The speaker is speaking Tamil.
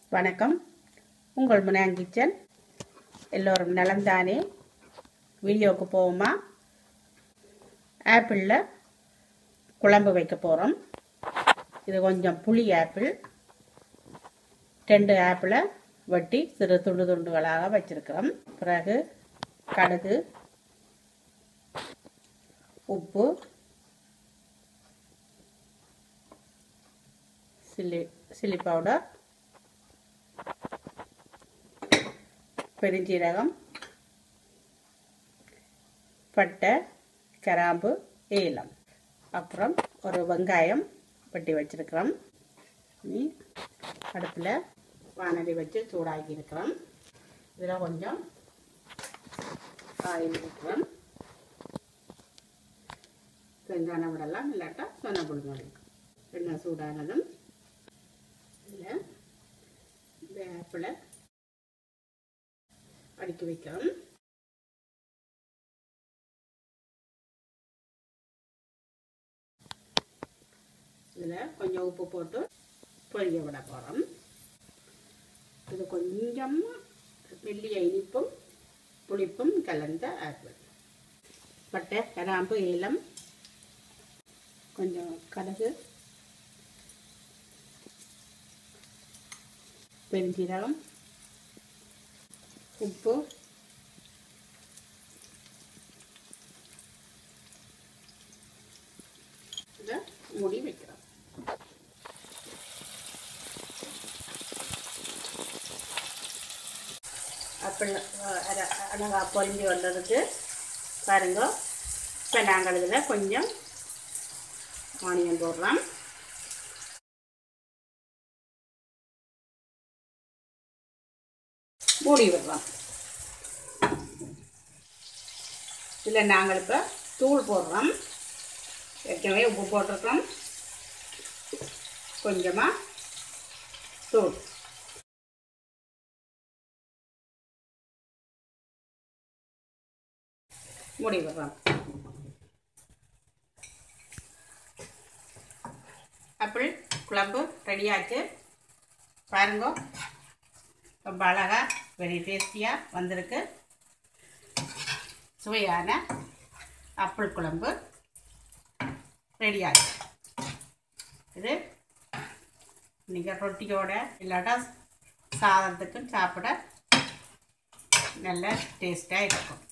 வணக்கம் உங்கள் முனாங் கிச்சன் எல்லோரும் நலம்தானே வீடியோவுக்கு போவோமா ஆப்பிளில் குழம்பு வைக்க போகிறோம் இது கொஞ்சம் புளி ஆப்பிள் ரெண்டு ஆப்பிளை வெட்டி சிறு துண்டு துண்டுகளாக வச்சிருக்கிறோம் பிறகு கடுகு உப்பு சில்லி சில்லி பவுடர் பெருஞ்சீரகம் பட்டை கிராம்பு ஏலம் அப்புறம் ஒரு வெங்காயம் வெட்டி வச்சிருக்கிறோம் இனி அடுப்பில் வானதி வச்சு சூடாக்கி இருக்கிறோம் இதில் கொஞ்சம் ஆயில் இருக்கிறோம் வெங்காயம் விடலாம் இல்லாட்டா சொன்ன புழுங்க இருக்கும் எண்ணெய் சூடானதும் இதில் இந்த ஆப்பிளை அடுக்கி வைக்கிறோம் இதில் கொஞ்சம் உப்பு போட்டு பொரிய விட போகிறோம் இது கொஞ்சம் மெல்லிய இனிப்பும் புளிப்பும் கலந்த ஆப்பிள் பட்டை கிராம்பு ஏலம் கொஞ்சம் கடுகு பெருஞ்சீரகம் உப்பு இதை மூடி வைக்கிறோம் அப்படி அழகா பொரிஞ்சு வந்ததுக்கு பாருங்க இப்போ நாங்கள் இதில் கொஞ்சம் ஆனியன் போடுறோம் மூடி விடுறோம் இதில் நாங்கள் இப்போ தூள் போடுறோம் ஏற்கனவே உப்பு போட்டிருக்கோம் கொஞ்சமாக தூள் மூடி விடுறோம் ஆப்பிள் குழம்பு ரெடியாச்சு பாருங்க ரொம்ப அழகாக வெரி டேஸ்டியாக வந்திருக்கு சுவையான ஆப்பிள் குழம்பு ரெடியாச்சு இது நீங்கள் ரொட்டியோட இல்லாட்டா சாதத்துக்கும் சாப்பிட நல்ல டேஸ்ட்டாக இருக்கும்